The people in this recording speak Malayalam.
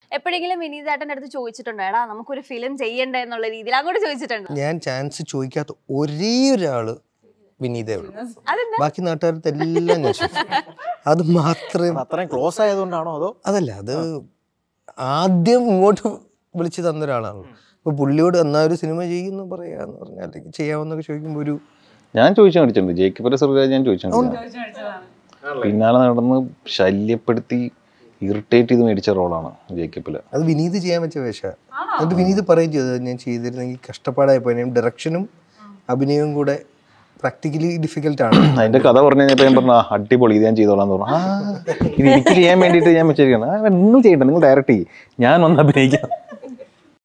എപ്പോഴെങ്കിലും വിനീതേട്ടൻ്റെ അടുത്ത് ചോദിച്ചിട്ടുണ്ടോ എടാ നമുക്കൊരു ഫിലിം ചെയ്യണ്ടേ എന്നുള്ള രീതിയിൽ അങ്ങോട്ട് ചോദിച്ചിട്ടുണ്ടോ ഞാൻ ചാൻസ് ചോദിക്കാത്ത ഒരേ ഒരാള് വിനീതേ ഉള്ളൂ അതെന്താ ബാക്കി നാട്ടുകാരത്തെ എല്ലാം ഞാൻ ചോദിച്ചു. അത് മാത്രമേ അത്രയും ക്ലോസ് ആയതുകൊണ്ടാണോ അതോ അതല്ല അത് ആദ്യം ഇങ്ങോട്ട് വിളിച്ച് തന്ന ഒരാളാണ് ഇപ്പൊ പുള്ളിയോട് എന്നാ ഒരു സിനിമ ചെയ്യുന്നു പറയാന്ന് പറഞ്ഞാൽ അല്ലെങ്കിൽ ചെയ്യാമെന്നൊക്കെ ചോദിക്കുമ്പോൾ ഒരു ഞാൻ ചോദിച്ചു മേടിച്ചിട്ടുണ്ട് ജേക്ക് പരസ്വരാജ് ഞാൻ ചോദിച്ചിട്ടുണ്ട് പിന്നാലെ നടന്ന് ശല്യപ്പെടുത്തി ഇറിറ്റേറ്റ് ചെയ്ത് മേടിച്ച റോളാണ് ജേക്കപ്പില് അത് വിനീത് ചെയ്യാൻ വെച്ച വേഷ എന്നിട്ട് വിനീത് പറയും ചെയ്തത് ഞാൻ ചെയ്തിരുന്നെങ്കിൽ കഷ്ടപ്പാടായി പോയി ഡയറക്ഷനും അഭിനയവും കൂടെ പ്രാക്ടിക്കലി ഡിഫിക്കൽട്ട് ആണ് അതിന്റെ കഥ പറഞ്ഞു കഴിഞ്ഞപ്പോ ഞാൻ പറഞ്ഞു "ആ, അടിപൊളി ഇത് ഞാൻ ചെയ്തോളാം പറഞ്ഞു ആ ഇത് എനിക്ക് ചെയ്യാൻ വേണ്ടിയിട്ട് ഞാൻ വെച്ചിരിക്കണം ഒന്നും ചെയ്യണ്ട നിങ്ങൾ ഡയറക്റ്റ് ചെയ്യും ഞാൻ ഒന്ന് അഭിനയിക്കാം